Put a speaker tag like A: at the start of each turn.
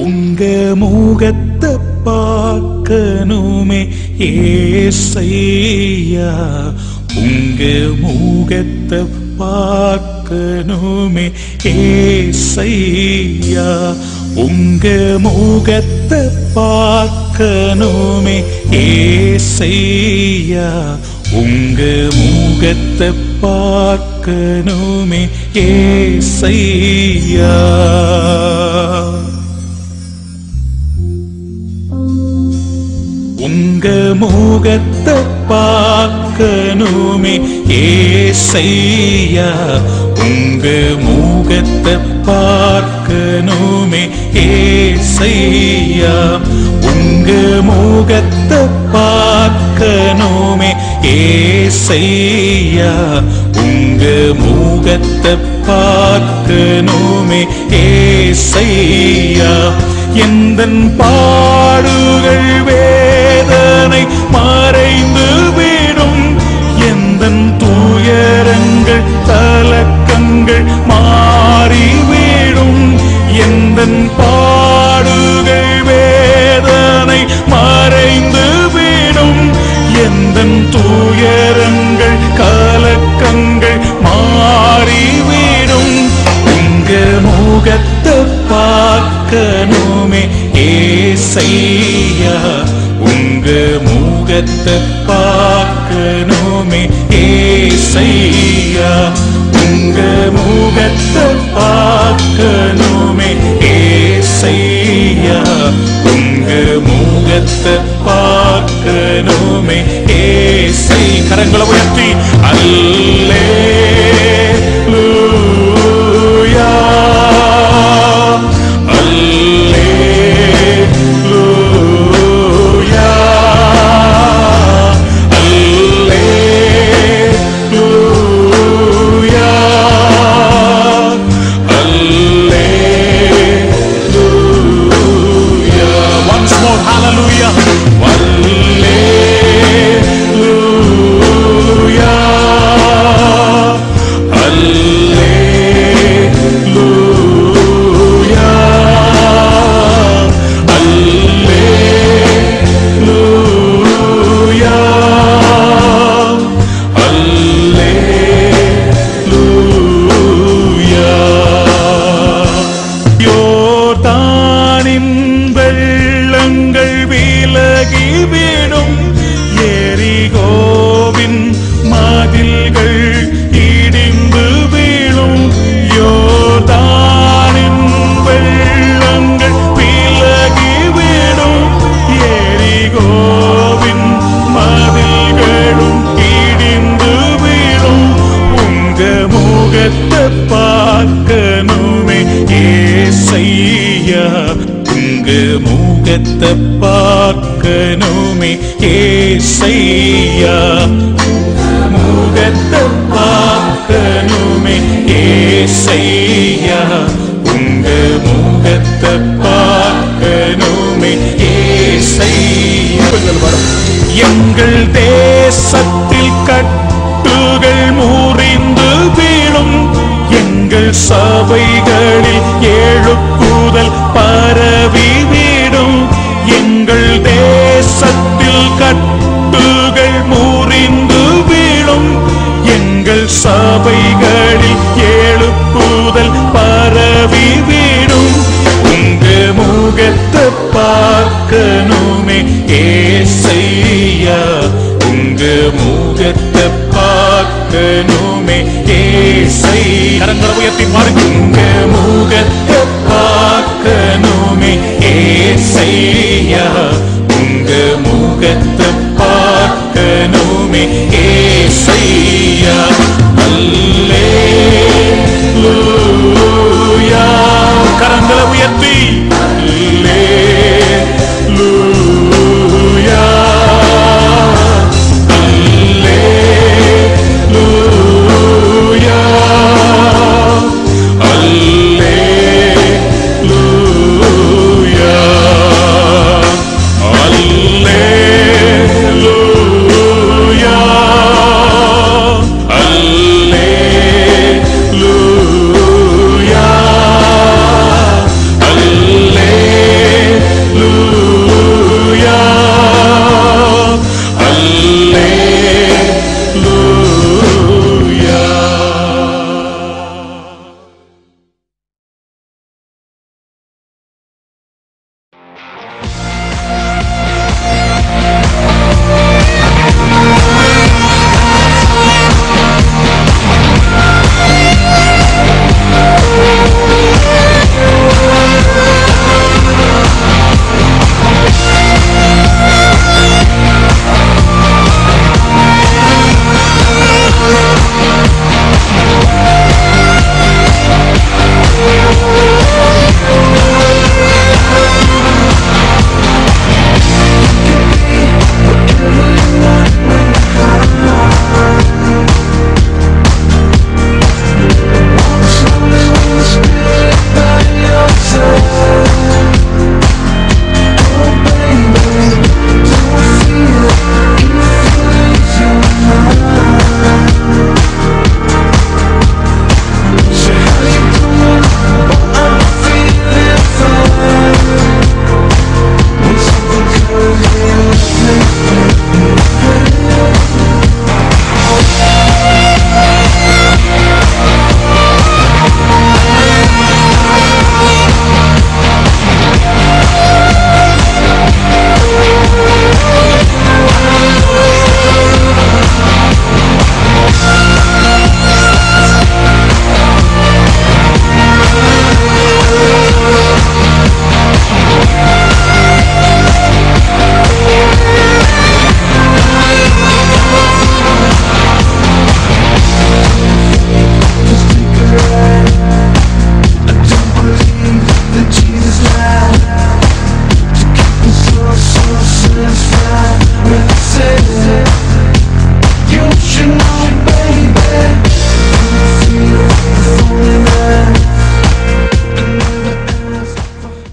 A: உங்க முகத்தை பார்க்கணுமே ஏசையா உங்க முகத்தை பார்க்கணுமே ஏசையா உங்க முகத்தை பார்க்கணுமே ஏசையா உங்க முகத்தை பார்க்கணுமே ஏசையா உங்க முகத்தை பார்க்கணுமே ஏசையா உங்க முகத்தை பார்க்கணுமே ஏசையா உங்க முகத்தை பார்க்கணுமே ஏசையா உங்க முகத்தை பார்க்கணுமே ஏசையா எந்தன் பாடுகள் வேதனை மறைந்து விடும் எந்தன் துயரங்கள் கலக்கங்கள் மாறிவிடும் எந்தன் பாடுகள் வேதனை மறைந்து விடும் எந்தன் துயரங்கள் கலக்கங்கள் மாறிவிடும் உங்க முகத்தை பார்க்கணுமே ஏசையா உங்க முகத்தை பார்க்கணுமே ஏசையா உங்க முகத்தை பார்க்கணுமே ஏசையா உங்க முகத்தை பார்க்கணுமே ஏசை கரங்களை உயர்த்தி அல்லே Once more, hallelujah. Hallelujah. Hallelujah. Hallelujah. Hallelujah. யோர்தானின் வெள்ளங்கள் விலகிவிடும் எரிகோவின் மதில்கள் இடிந்து வீழும் யோர்தானின் வெள்ளங்கள் விலகிவிடும் எரிகோவின் மதில்களும் இடிந்து வீழும் உங்க முகத்தை பார்க்கணுமே ஏசையா உங்க முகத்தை பார்க்கணுமே ஏசையா முகத்தை பார்க்கணுமே ஏசையா உங்க முகத்தை பார்க்கணுமே ஏசையா எங்கள் தேசத்தில் கட்டுகள் முறிந்து வீழும் எங்கள் சபைகளில் எழுப்புதல் பரவி வீடும் எங்கள் தேசத்தில் கட்டுகள் முறிந்து வீழும் எங்கள் சபைகளில் எழுப்புதல் பரவி வீடும் உங்க முகத்தை பார்க்கணுமே ஏசையா உங்க முகத்தை பார்க்கணுமே ஏசை கரங்களை உயர்த்தி பாருங்க உங்க முகத்தை பார்க்கணுமே ஏசையா உங்க முகத்தை பார்க்கணுமே